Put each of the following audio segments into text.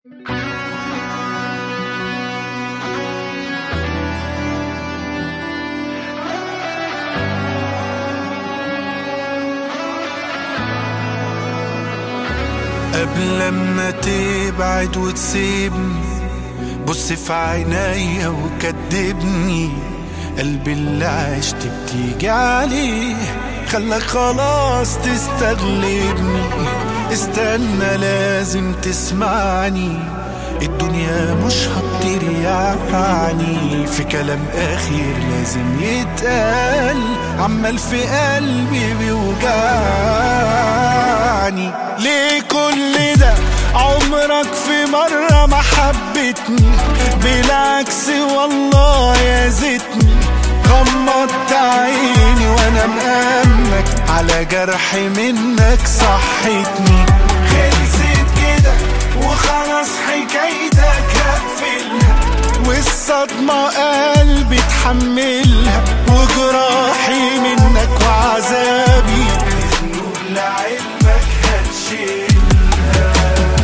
قبل ما تبعد وتسيبني بص في عينيا وكدبني قلبي اللي عشت بتيجي عليه خلاك خلاص تستغلبني استنى لازم تسمعني الدنيا مش هتطير يعني في كلام اخير لازم يتقال عمال في قلبي بيوجعني ليه كل ده عمرك في مرة ما حبتني بالعكس والله يا زيتني غمضت عيني وانا مأمنك على جرح منك صحتني خلصت كده وخلاص حكايتك هقفلها والصدمة قلبي اتحملها وجراحي منك وعذابي ذنوب لعلمك هتشيلها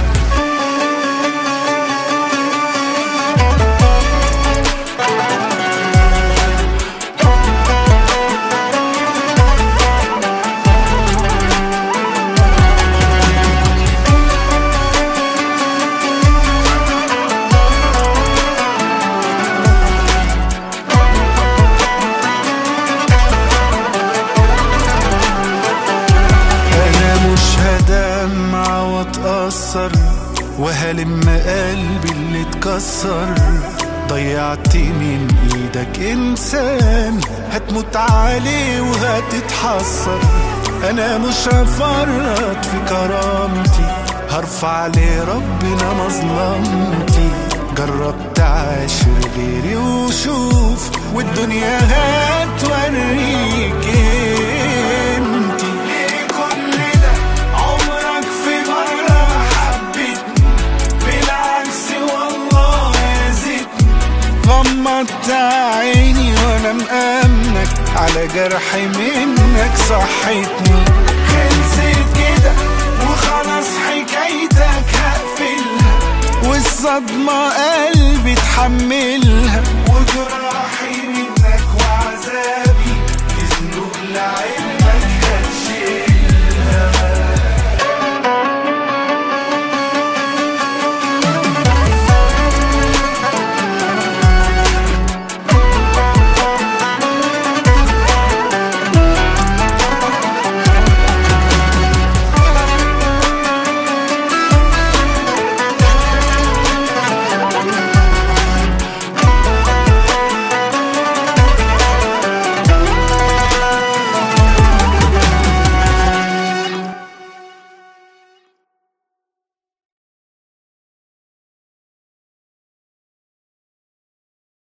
انا مش هدمع واتأثر وهلم قلبي اللي اتكسر ضيعت من ايدك انسان هتموت عليه وهتتحسر انا مش هفرط في كرامتي هرفع لربنا مظلمتي جربت عاشر غيري وشوف والدنيا هتوريك انتي ليه كل ده عمرك في مرة ما حبيتني بالعكس والله يا زيتني غمضت عيني وانا مأمنك على جرحي منك صحتني خلصت كده وخلاص حكايتك هقفلها والصدمة قلبي اتحملها وجراحي